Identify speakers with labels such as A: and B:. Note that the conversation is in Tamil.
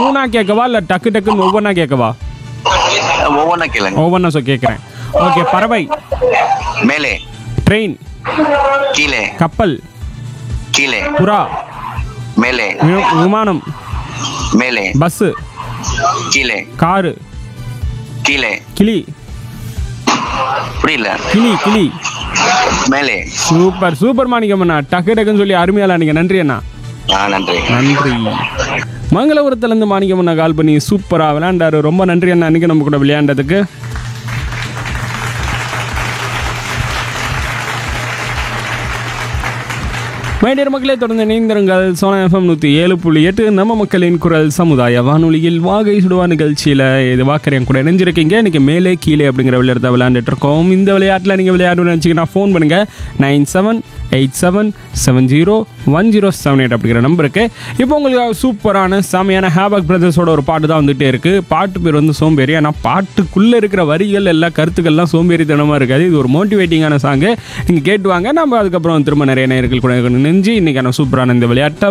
A: மூணா கேட்கவா இல்லை டக்கு டக்குன்னு ஒவ்வொன்றா கேட்கவா
B: ஒவ்வொன்றா கேளுங்க
A: ஒவ்வொன்றா சொ கேட்குறேன் ஓகே பறவை
B: மேலே
A: ட்ரெயின்
B: கீழே
A: கப்பல்
B: கீழே
A: புறா
B: மேலே
A: வி- விமானம்
B: மேலே
A: பஸ்ஸு
B: கீழே
A: காரு
B: கீழே
A: கிளி
B: புரியல
A: கிளி கிளி
B: மேலே
A: சூப்பர் சூப்பர் மாணிக்கம் அண்ணா டக்கு டக்குன்னு சொல்லி அருமையால நீங்கள் நன்றி அண்ணா
B: ஆ நன்றி
A: நன்றி மங்களபுரத்துலேருந்து மாணிக்கம் அண்ணா கால் பண்ணி சூப்பராக விளையாண்டாரு ரொம்ப நன்றி அண்ணா அன்றைக்கி நம்ம கூட விளையாண்டதுக்கு மைடியர் மக்களே தொடர்ந்து இணைந்திருங்கள் சோனா எஃப்எம் நூற்றி ஏழு புள்ளி எட்டு நம்ம மக்களின் குரல் சமுதாய வானொலியில் வாகை சுடுவா நிகழ்ச்சியில் இது வாக்கரையன் கூட இணைஞ்சிருக்கீங்க இன்னைக்கு மேலே கீழே அப்படிங்கிற விளையாட்டு விளையாண்டுட்டு இருக்கோம் இந்த விளையாட்டில் நீங்கள் விளையாடணும்னு நினச்சிங்கன்னா ஃபோன் பண்ணுங்கள் nine seven eight seven seven zero one zero seven eight அப்படிங்கிற நம்பருக்கு இப்போ உங்களுக்கு சூப்பரான செமையான ஹேபக் பிரதர்ஸோட ஒரு பாட்டு தான் வந்துகிட்டே இருக்குது பாட்டு பேர் வந்து சோம்பேறி ஆனால் பாட்டுக்குள்ளே இருக்கிற வரிகள் எல்லா கருத்துக்கள்லாம் சோம்பேறித்தனமாக இருக்காது இது ஒரு மோட்டிவேட்டிங்கான சாங்கு நீங்கள் கேட்டு வாங்க நம்ம அதுக்கப்புறம் திரும்ப நிறைய நேர்கள் கூட நெஞ்சு இன்றைக்கான சூப்பரான இந்த விளையாட்டை